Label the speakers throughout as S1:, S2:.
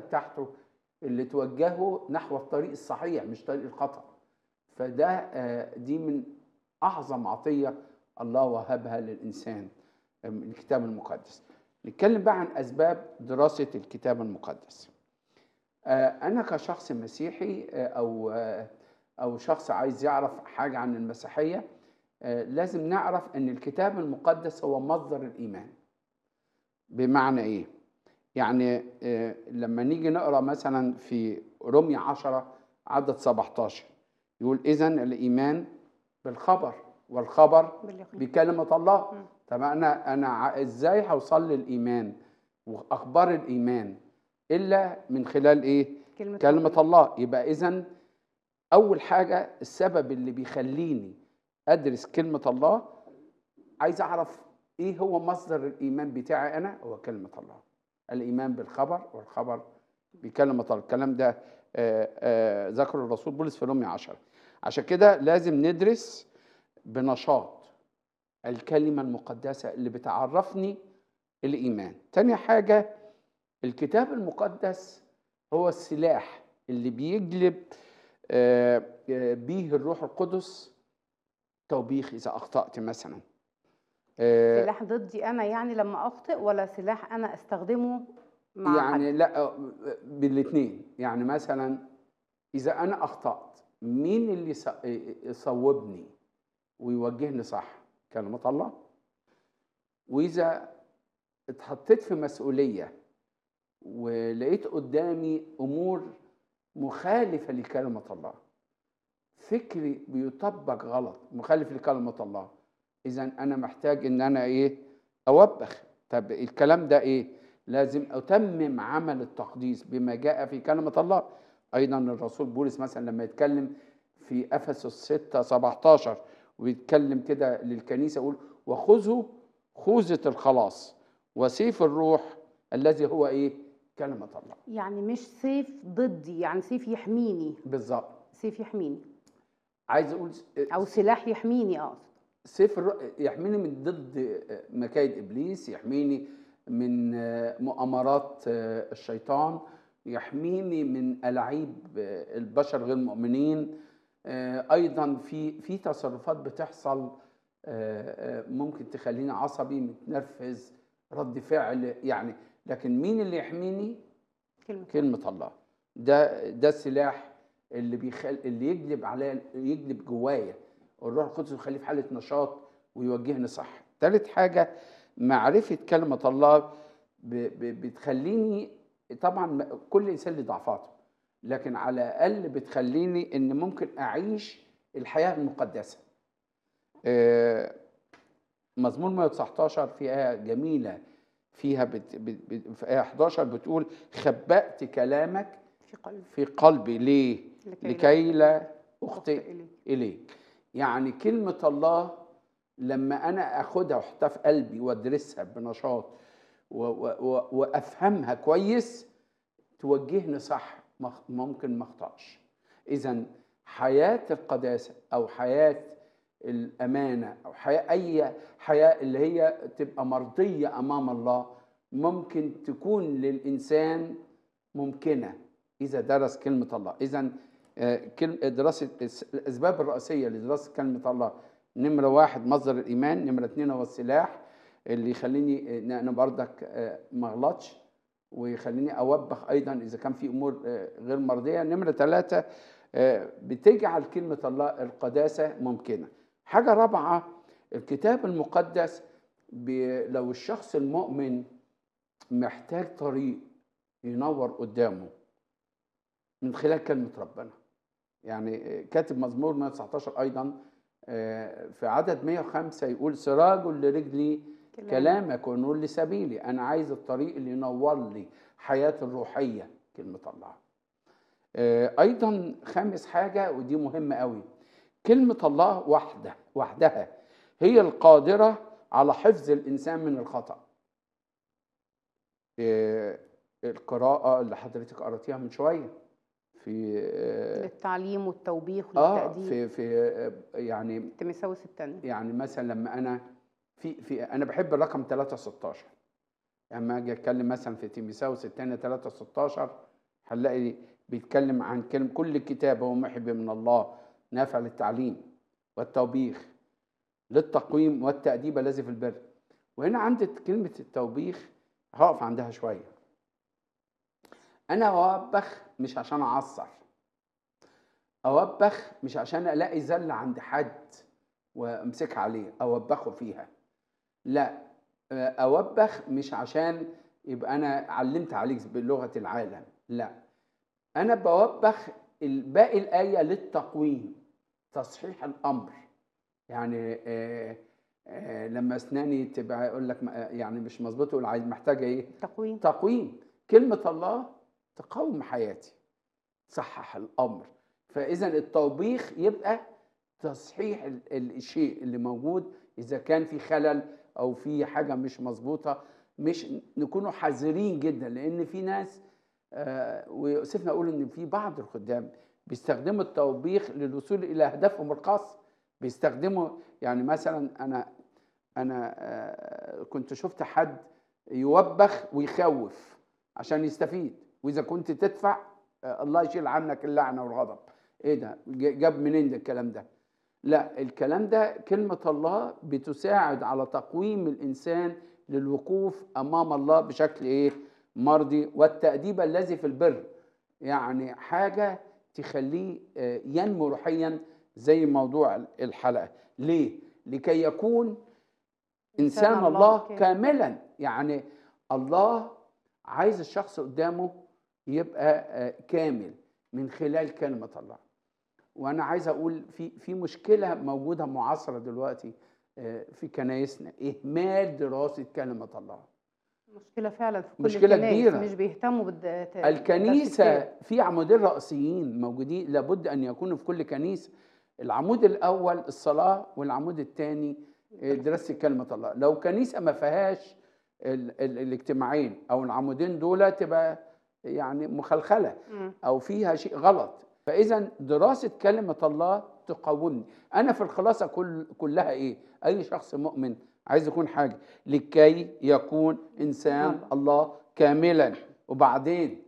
S1: بتاعته اللي توجهه نحو الطريق الصحيح مش طريق الخطأ فده آه، دي من أعظم عطية الله وهبها للإنسان من الكتاب المقدس نتكلم بقى عن أسباب دراسة الكتاب المقدس آه، أنا كشخص مسيحي آه، أو آه، أو شخص عايز يعرف حاجة عن المسيحية آه، لازم نعرف أن الكتاب المقدس هو مصدر الإيمان بمعنى إيه؟ يعني آه، لما نيجي نقرأ مثلا في رمية 10 عدد 17 يقول إذا الإيمان بالخبر والخبر
S2: باليقين
S1: بكلمة الله
S2: مم.
S1: طب أنا أنا ع- إزاي هوصل للإيمان وأخبار الإيمان إلا من خلال إيه؟
S2: كلمة
S1: كلمة الله يبقى إذا أول حاجة السبب اللي بيخليني أدرس كلمة الله عايز أعرف إيه هو مصدر الإيمان بتاعي أنا هو كلمة الله الإيمان بالخبر والخبر بكلمة الله الكلام ده آه، آه، ذكر الرسول بولس في رومية 10 عشان كده لازم ندرس بنشاط الكلمة المقدسة اللي بتعرفني الإيمان تاني حاجة الكتاب المقدس هو السلاح اللي بيجلب آه، آه، بيه الروح القدس توبيخ إذا أخطأت مثلا آه،
S2: سلاح ضدي انا يعني لما اخطئ ولا سلاح انا استخدمه مع
S1: يعني
S2: حد
S1: لا بالاثنين يعني مثلا اذا انا اخطات مين اللي يص- يصوبني ويوجهني صح كلمه الله واذا اتحطيت في مسؤوليه ولقيت قدامي امور مخالفه لكلمه الله فكري بيطبق غلط مخالف لكلمه الله اذا انا محتاج ان انا ايه اوبخ طب الكلام ده ايه لازم اتمم عمل التقديس بما جاء في كلمه الله ايضا الرسول بولس مثلا لما يتكلم في افسس 6 17 ويتكلم كده للكنيسه يقول وخذوا خوذه الخلاص وسيف الروح الذي هو ايه كلمه الله
S2: يعني مش سيف ضدي يعني سيف يحميني
S1: بالظبط
S2: سيف يحميني
S1: عايز اقول
S2: او سلاح يحميني اقصد
S1: سيف الر... يحميني من ضد مكايد ابليس يحميني من مؤامرات الشيطان يحميني من الاعيب البشر غير المؤمنين ايضا في في تصرفات بتحصل ممكن تخليني عصبي متنرفز رد فعل يعني لكن مين اللي يحميني
S2: كلمة
S1: كلمه الله ده ده السلاح اللي بيخل اللي يجلب عليا يجلب جوايا الروح القدس يخليه في حاله نشاط ويوجهني صح ثالث حاجه معرفه كلمه الله ب- ب- بتخليني طبعا كل انسان له ضعفاته لكن على الاقل بتخليني ان ممكن اعيش الحياه المقدسه آه، مزمور 119 في ايه جميله فيها بت بت بت في ايه 11 بتقول خبأت كلامك
S2: في قلبي
S1: في قلبي ليه لكي لا اخطئ
S2: إليه
S1: اليك يعني كلمه الله لما انا اخدها واحطها في قلبي وادرسها بنشاط و- و- و- وافهمها كويس توجهني صح مخ- ممكن ما اخطاش اذا حياه القداسه او حياه الامانه او حياه اي حياه اللي هي تبقى مرضيه امام الله ممكن تكون للانسان ممكنه اذا درس كلمه الله اذا آه، كلمة دراسة الس- الأسباب الرئيسية لدراسة كلمة الله نمرة واحد مصدر الإيمان نمرة اتنين هو السلاح اللي يخليني آه، إن أنا بردك آه، ما أغلطش ويخليني أوبخ أيضا إذا كان في أمور آه، غير مرضية نمرة ثلاثة آه، بتجعل كلمة الله القداسة ممكنة حاجة رابعة الكتاب المقدس بي- لو الشخص المؤمن محتاج طريق ينور قدامه من خلال كلمة ربنا يعني كاتب مزمور 119 أيضا آه، في عدد 105 يقول سراج لرجلي
S2: كلام.
S1: كلامك ونور لسبيلي أنا عايز الطريق اللي ينور لي حياتي الروحية كلمة الله آه، أيضا خامس حاجة ودي مهمة قوي كلمة الله وحده وحدها هي القادرة على حفظ الإنسان من الخطأ آه، القراءة اللي حضرتك قرأتيها من شوية في آه،
S2: للتعليم والتوبيخ
S1: اه
S2: والتأديب
S1: في في آه، يعني
S2: تيموثاوس الثاني
S1: يعني مثلا لما انا في في انا بحب الرقم 3 16 لما اجي اتكلم مثلا في تيموثاوس الثاني 3 16 هنلاقي بيتكلم عن كلمة كل كتاب هو محب من الله نافع للتعليم والتوبيخ للتقويم والتأديب الذي في البر وهنا عندي كلمة التوبيخ هقف عندها شوية أنا أوبخ مش عشان أعصر أوبخ مش عشان ألاقي زلة عند حد وأمسكها عليه أوبخه فيها لا أوبخ مش عشان يبقى أنا علمت عليك بلغة العالم لا أنا بوبخ باقي الآية للتقويم تصحيح الأمر يعني آه آه لما أسناني تبقى يقول لك ما- يعني مش مظبوط يقول عايز محتاجة إيه؟
S2: تقويم
S1: تقويم كلمة الله تقوم حياتي تصحح الأمر فإذا التوبيخ يبقى تصحيح ال- ال- الشيء اللي موجود إذا كان في خلل أو في حاجة مش مظبوطة مش نكونوا حذرين جدا لأن في ناس آه، ويؤسفنا أقول إن في بعض الخدام بيستخدموا التوبيخ للوصول إلى أهدافهم الخاصة بيستخدموا يعني مثلا أنا أنا آه، كنت شفت حد يوبخ ويخوف عشان يستفيد واذا كنت تدفع آه، الله يشيل عنك اللعنه والغضب ايه ده ج- جاب منين ده الكلام ده لا الكلام ده كلمه الله بتساعد على تقويم الانسان للوقوف امام الله بشكل ايه مرضي والتاديب الذي في البر يعني حاجه تخليه آه، ينمو روحيا زي موضوع الحلقه ليه لكي يكون انسان
S2: إنسان
S1: الله
S2: الله كامل.
S1: كاملا يعني الله عايز الشخص قدامه يبقى آه، كامل من خلال كلمه الله وانا عايز اقول في في مشكله موجوده معاصره دلوقتي آه، في كنايسنا اهمال دراسه كلمه الله
S2: مشكله فعلا في كل
S1: مشكلة
S2: الكنائس
S1: كبيرة.
S2: مش بيهتموا بالد...
S1: الكنيسه في عمودين رئيسيين موجودين لابد ان يكونوا في كل كنيسه العمود الاول الصلاه والعمود الثاني دراسه كلمه الله لو كنيسه ما فيهاش ال- ال- الاجتماعين او العمودين دول تبقى يعني مخلخله
S2: مم.
S1: او فيها شيء غلط فاذا دراسه كلمه الله تقومني انا في الخلاصه كل كلها ايه اي شخص مؤمن عايز يكون حاجه لكي يكون انسان
S2: الله.
S1: الله كاملا وبعدين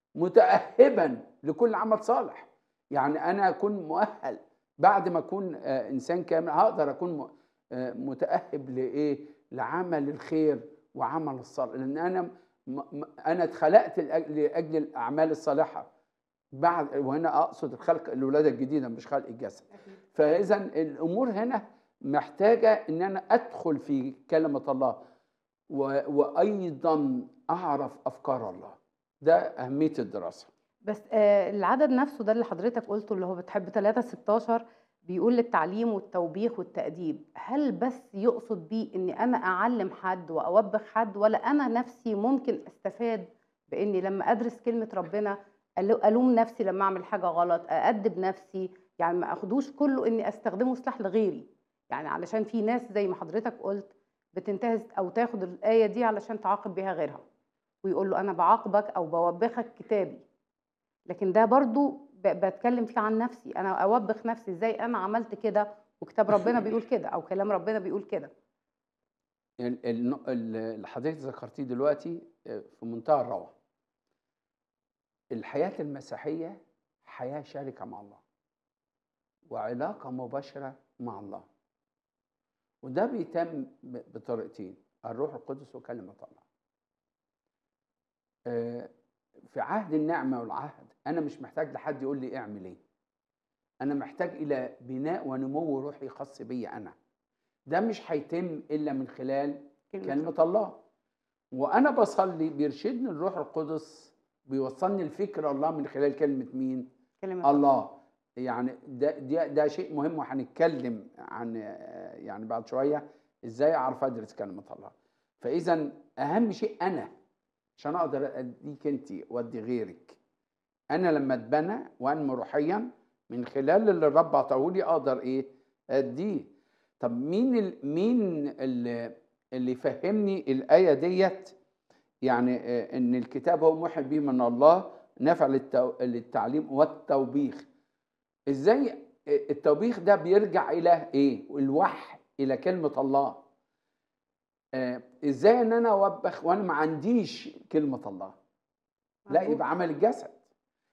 S1: متاهبا لكل عمل صالح يعني انا اكون مؤهل بعد ما اكون آه، انسان كامل هقدر اكون م- آه، متاهب لايه لعمل الخير وعمل الصالح لان انا م- م- انا اتخلقت لأج- لاجل الاعمال الصالحه بعد وهنا اقصد الخلق الولاده الجديده مش خلق الجسد فاذا الامور هنا محتاجه ان انا ادخل في كلمه الله و- وايضا اعرف افكار الله ده اهميه الدراسه
S2: بس آه، العدد نفسه ده اللي حضرتك قلته اللي هو بتحب 3 16 بيقول للتعليم والتوبيخ والتأديب هل بس يقصد بيه اني انا اعلم حد واوبخ حد ولا انا نفسي ممكن استفاد باني لما ادرس كلمة ربنا ألو- الوم نفسي لما اعمل حاجة غلط أأدب نفسي يعني ما اخدوش كله اني استخدمه سلاح لغيري يعني علشان في ناس زي ما حضرتك قلت بتنتهز او تاخد الآية دي علشان تعاقب بيها غيرها ويقول له انا بعاقبك او بوبخك كتابي لكن ده برضو ب- بتكلم فيه عن نفسي انا اوبخ نفسي ازاي انا عملت كده وكتاب ربنا بيقول كده او كلام ربنا بيقول كده
S1: ال- ال- ال- اللي حضرتك ذكرتيه دلوقتي آه، في منتهى الروعه الحياه المسيحيه حياه شركه مع الله وعلاقه مباشره مع الله وده بيتم ب- بطريقتين الروح القدس وكلمه الله آه، في عهد النعمه والعهد انا مش محتاج لحد يقول لي اعمل ايه انا محتاج الى بناء ونمو روحي خاص بي انا ده مش هيتم الا من خلال كلمة الله وأنا بصلي بيرشدني الروح القدس بيوصلني لفكر الله من خلال كلمة مين؟
S2: كلمة
S1: الله يعني ده ده, ده شيء مهم وهنتكلم عن آه، يعني بعد شوية ازاي اعرف ادرس كلمة الله فإذا أهم شيء أنا عشان أقدر أديك أنت وأدي غيرك أنا لما اتبنى وأنمو روحيا من خلال اللي الرب عطاهولي أقدر إيه؟ أديه طب مين ال... مين اللي اللي يفهمني الآية ديت يعني آه، إن الكتاب هو محب به من الله نافع للتو... للتعليم والتوبيخ إزاي آه، التوبيخ ده بيرجع إلى إيه؟ الوحي إلى كلمة الله آه، إزاي إن أنا أوبخ وأنا ما عنديش كلمة الله لا
S2: مظبوط.
S1: يبقى عمل الجسد